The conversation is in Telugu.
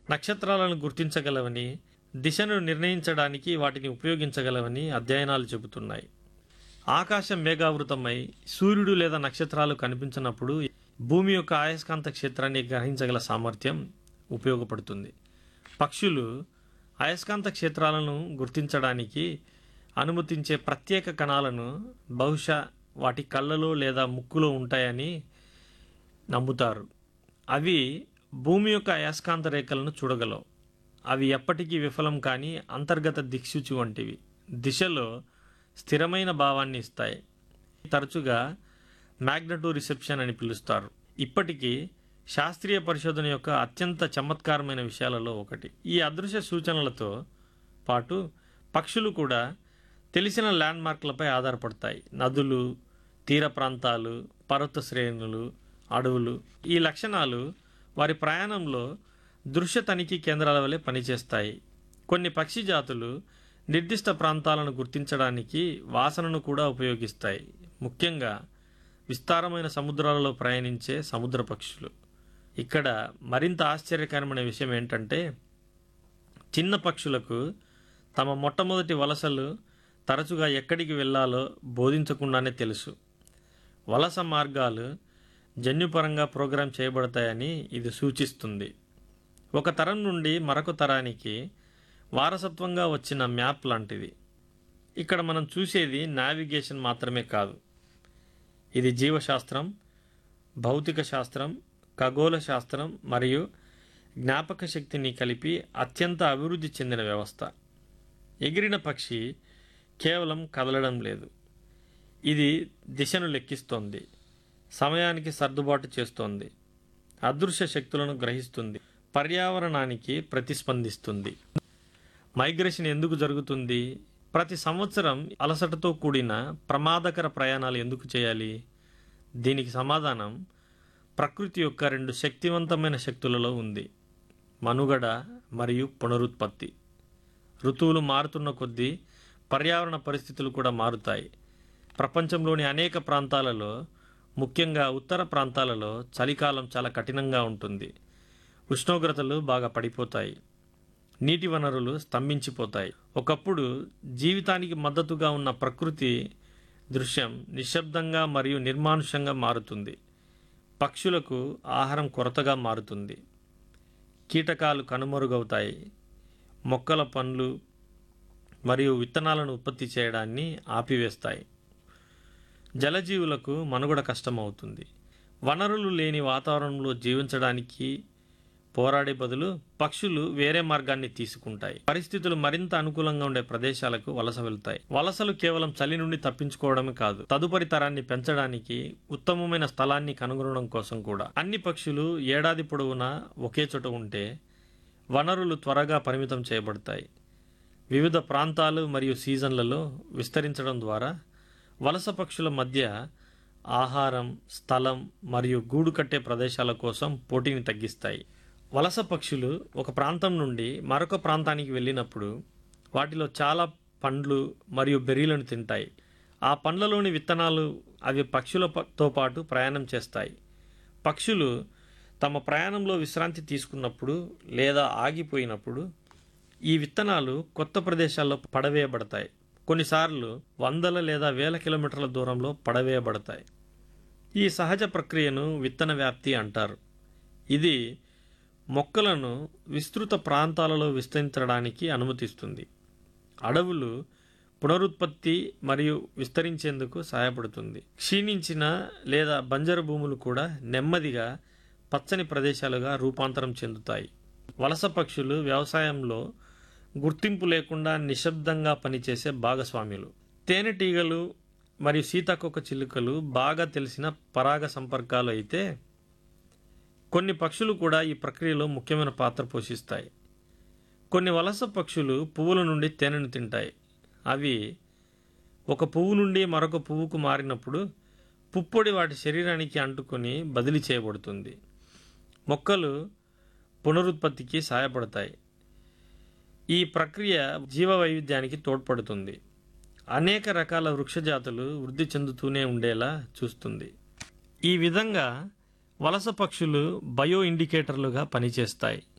నక్షత్రాలను గుర్తించగలవని దిశను నిర్ణయించడానికి వాటిని ఉపయోగించగలవని అధ్యయనాలు చెబుతున్నాయి ఆకాశం మేఘావృతమై సూర్యుడు లేదా నక్షత్రాలు కనిపించినప్పుడు భూమి యొక్క అయస్కాంత క్షేత్రాన్ని గ్రహించగల సామర్థ్యం ఉపయోగపడుతుంది పక్షులు అయస్కాంత క్షేత్రాలను గుర్తించడానికి అనుమతించే ప్రత్యేక కణాలను బహుశా వాటి కళ్ళలో లేదా ముక్కులో ఉంటాయని నమ్ముతారు అవి భూమి యొక్క అయస్కాంత రేఖలను చూడగలవు అవి ఎప్పటికీ విఫలం కాని అంతర్గత దిక్సూచి వంటివి దిశలో స్థిరమైన భావాన్ని ఇస్తాయి తరచుగా మ్యాగ్నటో రిసెప్షన్ అని పిలుస్తారు ఇప్పటికీ శాస్త్రీయ పరిశోధన యొక్క అత్యంత చమత్కారమైన విషయాలలో ఒకటి ఈ అదృశ్య సూచనలతో పాటు పక్షులు కూడా తెలిసిన ల్యాండ్ మార్క్లపై ఆధారపడతాయి నదులు తీర ప్రాంతాలు పర్వత శ్రేణులు అడవులు ఈ లక్షణాలు వారి ప్రయాణంలో దృశ్య తనిఖీ కేంద్రాల వలె పనిచేస్తాయి కొన్ని పక్షి జాతులు నిర్దిష్ట ప్రాంతాలను గుర్తించడానికి వాసనను కూడా ఉపయోగిస్తాయి ముఖ్యంగా విస్తారమైన సముద్రాలలో ప్రయాణించే సముద్ర పక్షులు ఇక్కడ మరింత ఆశ్చర్యకరమైన విషయం ఏంటంటే చిన్న పక్షులకు తమ మొట్టమొదటి వలసలు తరచుగా ఎక్కడికి వెళ్ళాలో బోధించకుండానే తెలుసు వలస మార్గాలు జన్యుపరంగా ప్రోగ్రాం చేయబడతాయని ఇది సూచిస్తుంది ఒక తరం నుండి మరొక తరానికి వారసత్వంగా వచ్చిన మ్యాప్ లాంటిది ఇక్కడ మనం చూసేది నావిగేషన్ మాత్రమే కాదు ఇది జీవశాస్త్రం భౌతిక శాస్త్రం ఖగోళ శాస్త్రం మరియు జ్ఞాపక శక్తిని కలిపి అత్యంత అభివృద్ధి చెందిన వ్యవస్థ ఎగిరిన పక్షి కేవలం కదలడం లేదు ఇది దిశను లెక్కిస్తోంది సమయానికి సర్దుబాటు చేస్తోంది అదృశ్య శక్తులను గ్రహిస్తుంది పర్యావరణానికి ప్రతిస్పందిస్తుంది మైగ్రేషన్ ఎందుకు జరుగుతుంది ప్రతి సంవత్సరం అలసటతో కూడిన ప్రమాదకర ప్రయాణాలు ఎందుకు చేయాలి దీనికి సమాధానం ప్రకృతి యొక్క రెండు శక్తివంతమైన శక్తులలో ఉంది మనుగడ మరియు పునరుత్పత్తి ఋతువులు మారుతున్న కొద్దీ పర్యావరణ పరిస్థితులు కూడా మారుతాయి ప్రపంచంలోని అనేక ప్రాంతాలలో ముఖ్యంగా ఉత్తర ప్రాంతాలలో చలికాలం చాలా కఠినంగా ఉంటుంది ఉష్ణోగ్రతలు బాగా పడిపోతాయి నీటి వనరులు స్తంభించిపోతాయి ఒకప్పుడు జీవితానికి మద్దతుగా ఉన్న ప్రకృతి దృశ్యం నిశ్శబ్దంగా మరియు నిర్మానుషంగా మారుతుంది పక్షులకు ఆహారం కొరతగా మారుతుంది కీటకాలు కనుమరుగవుతాయి మొక్కల పండ్లు మరియు విత్తనాలను ఉత్పత్తి చేయడాన్ని ఆపివేస్తాయి జలజీవులకు మనుగడ కష్టమవుతుంది వనరులు లేని వాతావరణంలో జీవించడానికి పోరాడే బదులు పక్షులు వేరే మార్గాన్ని తీసుకుంటాయి పరిస్థితులు మరింత అనుకూలంగా ఉండే ప్రదేశాలకు వలస వెళ్తాయి వలసలు కేవలం చలి నుండి తప్పించుకోవడమే కాదు తదుపరి తరాన్ని పెంచడానికి ఉత్తమమైన స్థలాన్ని కనుగొనడం కోసం కూడా అన్ని పక్షులు ఏడాది పొడవునా ఒకే చోట ఉంటే వనరులు త్వరగా పరిమితం చేయబడతాయి వివిధ ప్రాంతాలు మరియు సీజన్లలో విస్తరించడం ద్వారా వలస పక్షుల మధ్య ఆహారం స్థలం మరియు గూడు కట్టే ప్రదేశాల కోసం పోటీని తగ్గిస్తాయి వలస పక్షులు ఒక ప్రాంతం నుండి మరొక ప్రాంతానికి వెళ్ళినప్పుడు వాటిలో చాలా పండ్లు మరియు బెర్రీలను తింటాయి ఆ పండ్లలోని విత్తనాలు అవి పక్షులతో పాటు ప్రయాణం చేస్తాయి పక్షులు తమ ప్రయాణంలో విశ్రాంతి తీసుకున్నప్పుడు లేదా ఆగిపోయినప్పుడు ఈ విత్తనాలు కొత్త ప్రదేశాల్లో పడవేయబడతాయి కొన్నిసార్లు వందల లేదా వేల కిలోమీటర్ల దూరంలో పడవేయబడతాయి ఈ సహజ ప్రక్రియను విత్తన వ్యాప్తి అంటారు ఇది మొక్కలను విస్తృత ప్రాంతాలలో విస్తరించడానికి అనుమతిస్తుంది అడవులు పునరుత్పత్తి మరియు విస్తరించేందుకు సహాయపడుతుంది క్షీణించిన లేదా బంజరు భూములు కూడా నెమ్మదిగా పచ్చని ప్రదేశాలుగా రూపాంతరం చెందుతాయి వలస పక్షులు వ్యవసాయంలో గుర్తింపు లేకుండా నిశ్శబ్దంగా పనిచేసే భాగస్వామ్యులు తేనెటీగలు మరియు సీతాకొక చిలుకలు బాగా తెలిసిన పరాగ సంపర్కాలు అయితే కొన్ని పక్షులు కూడా ఈ ప్రక్రియలో ముఖ్యమైన పాత్ర పోషిస్తాయి కొన్ని వలస పక్షులు పువ్వుల నుండి తేనెను తింటాయి అవి ఒక పువ్వు నుండి మరొక పువ్వుకు మారినప్పుడు పుప్పొడి వాటి శరీరానికి అంటుకొని బదిలీ చేయబడుతుంది మొక్కలు పునరుత్పత్తికి సహాయపడతాయి ఈ ప్రక్రియ జీవ వైవిధ్యానికి తోడ్పడుతుంది అనేక రకాల వృక్షజాతులు వృద్ధి చెందుతూనే ఉండేలా చూస్తుంది ఈ విధంగా వలస పక్షులు బయో ఇండికేటర్లుగా పనిచేస్తాయి